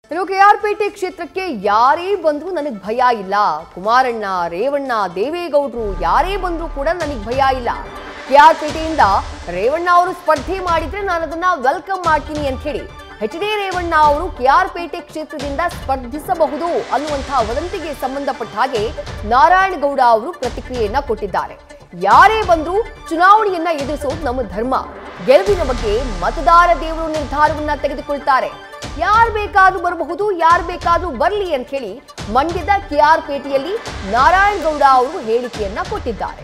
ಇನ್ನು K R ಪೇಟೆ ಕ್ಷೇತ್ರಕ್ಕೆ ಯಾರೇ ಬಂದರೂ ನನಗೆ ಭಯ ಇಲ್ಲ ಕುಮಾರಣ್ಣ ರೇವಣ್ಣ ದೇವೇಗೌಡರು ಯಾರೇ ಬಂದರೂ ಕೂಡ ನನಗೆ ಭಯ ಇಲ್ಲ ಕೆ ಆರ್ ಪೇಟೆಯಿಂದ ರೇವಣ್ಣ ಅವರು ಸ್ಪರ್ಧೆ ಮಾಡಿದ್ರೆ ನಾನು ಅದನ್ನ ವೆಲ್ಕಮ್ ಮಾಡ್ತೀನಿ ಅಂತ ಹೇಳಿ ಎಚ್ ಡಿ ರೇವಣ್ಣ ಅವರು ಕೆ ಆರ್ ಪೇಟೆ ಕ್ಷೇತ್ರದಿಂದ ಸ್ಪರ್ಧಿಸಬಹುದು ಅನ್ನುವಂತಹ ವದಂತಿಗೆ ಸಂಬಂಧಪಟ್ಟ ಹಾಗೆ ನಾರಾಯಣಗೌಡ ಅವರು ಪ್ರತಿಕ್ರಿಯೆಯನ್ನ ಕೊಟ್ಟಿದ್ದಾರೆ ಯಾರೇ ಬಂದರೂ ಚುನಾವಣೆಯನ್ನ ಎದುರಿಸೋದು ನಮ್ಮ ಧರ್ಮ ಗೆಲುವಿನ ಬಗ್ಗೆ ಮತದಾರ ದೇವರು ನಿರ್ಧಾರವನ್ನ ತೆಗೆದುಕೊಳ್ತಾರೆ ಯಾರು ಬೇಕಾದ್ರೂ ಬರಬಹುದು ಯಾರು ಬೇಕಾದ್ರೂ ಬರಲಿ ಅಂತ ಹೇಳಿ ಮಂಡ್ಯದ ಕೆಆರ್ ಪೇಟೆಯಲ್ಲಿ ನಾರಾಯಣಗೌಡ ಅವರು ಹೇಳಿಕೆಯನ್ನ ಕೊಟ್ಟಿದ್ದಾರೆ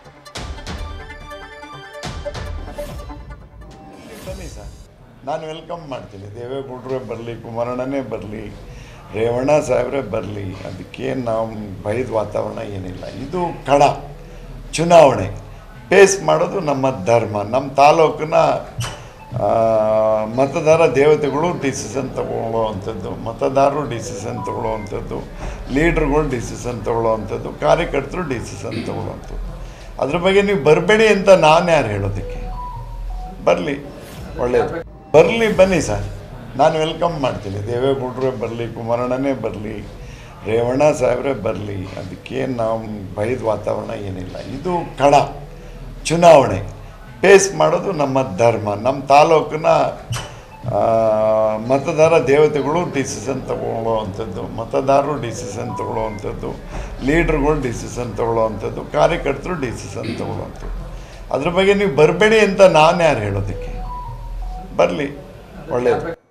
ಬನ್ನಿ ಸರ್ ನಾನು ವೆಲ್ಕಮ್ ಮಾಡ್ತೀನಿ ದೇವೇಗೌಡರೇ ಬರಲಿ ಕುಮಾರಣ್ಣನೇ ಬರಲಿ ರೇವಣ್ಣ ಸಾಹೇಬ್ರೇ ಬರಲಿ ಅದಕ್ಕೇನು ನಾವು ಭಯದ ವಾತಾವರಣ ಏನಿಲ್ಲ ಇದು ಕಣ ಚುನಾವಣೆ ಪೇಸ್ ಮಾಡೋದು ನಮ್ಮ ಧರ್ಮ ನಮ್ಮ ತಾಲೂಕಿನ ಆ, ಮತದಾರ ದೇವತೆಗಳು ಡಿಸಿಷನ್ ತಗೊಳ್ಳೋವಂಥದ್ದು ಮತದಾರರು ಡಿಸಿಷನ್ ತಗೊಳ್ಳೋವಂಥದ್ದು ಲೀಡ್ರುಗಳು ಡಿಸಿಷನ್ ತಗೊಳ್ಳೋವಂಥದ್ದು ಕಾರ್ಯಕರ್ತರು ಡಿಸಿಷನ್ ತಗೊಳ್ಳೋವಂಥದ್ದು ಅದ್ರ ಬಗ್ಗೆ ನೀವು ಬರಬೇಡಿ ಅಂತ ನಾನು ಯಾರು ಹೇಳೋದಕ್ಕೆ ಬರಲಿ ಒಳ್ಳೆಯದು ಬರಲಿ ಬನ್ನಿ ಸರ್ ನಾನು ವೆಲ್ಕಮ್ ಮಾಡ್ತೀನಿ ದೇವೇಗೌಡರೇ ಬರಲಿ ಕುಮಾರಣ್ಣನೇ ಬರಲಿ ರೇವಣ್ಣ ಸಾಹೇಬ್ರೇ ಬರಲಿ ಅದಕ್ಕೇನು ನಾವು ಭಯದ ವಾತಾವರಣ ಏನಿಲ್ಲ ಇದು ಕಣ ಚುನಾವಣೆ ಪೇಸ್ ಮಾಡೋದು ನಮ್ಮ ಧರ್ಮ ನಮ್ಮ ತಾಲೂಕಿನ ಆ, ಮತದಾರ ದೇವತೆಗಳು ಡಿಸಿಷನ್ ತಗೊಳ್ಳೋವಂಥದ್ದು ಮತದಾರರು ಡಿಸಿಷನ್ ತಗೊಳ್ಳೋವಂಥದ್ದು ಲೀಡ್ರುಗಳು ಡಿಸಿಷನ್ ತಗೊಳ್ಳೋವಂಥದ್ದು ಕಾರ್ಯಕರ್ತರು ಡಿಸಿಷನ್ ತಗೊಳ್ಳೋವಂಥದ್ದು ಅದ್ರ ಬಗ್ಗೆ ನೀವು ಬರಬೇಡಿ ಅಂತ ನಾನು ಯಾರು ಹೇಳೋದಕ್ಕೆ ಬರಲಿ ಒಳ್ಳೆಯದು